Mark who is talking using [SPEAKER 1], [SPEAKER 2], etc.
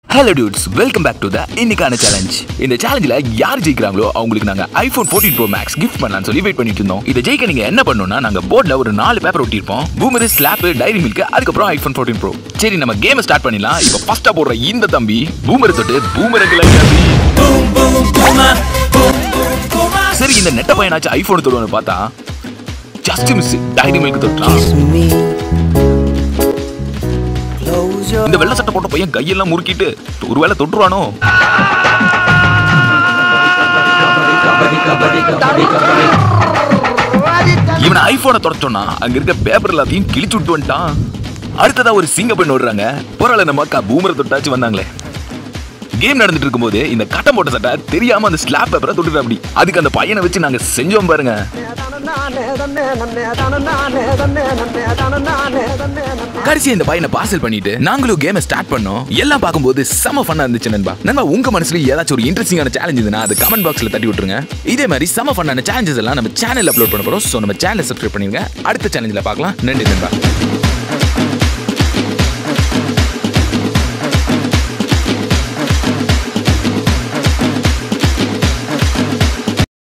[SPEAKER 1] Hello dudes welcome back to the இன்னைக்கான challenge இந்த சேலஞ்சில் யார் ஜெயிக்கிறாங்களோ அவங்களுக்கு நாங்க ஐபோன் 14 ப்ரோ மேக்ஸ் கிஃப்ட் பண்ணலாம்னு சொல்லி வெயிட் பண்ணிட்டு இருந்தோம் இதை ஜெயிக்க நீங்க என்ன பண்ணணும்னா நாங்க போர்டில் ஒரு நாலு பேப்பர் ஒட்டியிருப்போம் பூமர் ஸ்லாப் டைரி மில்க் அதுக்கப்புறம் ஐபோன் 14 ப்ரோ சரி நம்ம கேமை ஸ்டார்ட் பண்ணிடலாம் இப்போ ஃபர்ஸ்டா போடுற இந்த தம்பி பூமரை தொட்டு பூமரங்களை சரி இந்த நெட்ட பையனாச்சும் ஐபோன் தொடுவான்னு பார்த்தா ஜஸ்ட் மிஸ் டைரி மில்க் தொட்டான்
[SPEAKER 2] me. Close your
[SPEAKER 1] இந்த வெள்ளை சட்டை போட்ட பையன் கையெல்லாம் முறுக்கிட்டு ஒருவேளை தொட்டுருவானோ இவன் ஐபோனை தொடச்சோன்னா அங்க இருக்க பேப்பர் எல்லாத்தையும் கிழிச்சு விட்டு வந்துட்டான் அடுத்ததா ஒரு சிங்க பெண் ஓடுறாங்க பரவாயில்ல நம்ம அக்கா பூமரை தொட்டாச்சு வந்தாங்களே கேம் நடந்துட்டு இருக்கும்போது இந்த கட்டம் போட்ட சட்டை தெரியாம அந்த ஸ்லாப் பேப்பரை தொட்டுட்டு அப்படி அதுக்கு அந்த பையனை வச்சு நாங்க செஞ்சோம் பாருங்க கடைசி இந்த பையனை பார்சல் பண்ணிட்டு நாங்களும் கேமை ஸ்டார்ட் பண்ணோம் எல்லாம் பார்க்கும்போது செம ஃபன்னா இருந்துச்சு நண்பா நண்பா உங்க மனசுல ஏதாச்சும் ஒரு இன்ட்ரெஸ்டிங்கான சேலஞ்ச் இருந்ததுன்னா அது கமெண்ட் பாக்ஸ்ல தட்டி விட்டுருங்க இதே மாதிரி செம ஃபன்னான சேலஞ்சஸ் எல்லாம் நம்ம சேனல் அப்லோட் பண்ண போறோம் ஸோ நம்ம சேனல் சப்ஸ்கிரைப் பண்ணிருங்க அடுத்த சேலஞ்சில் பார்க்கலாம் நன்றி நண்பா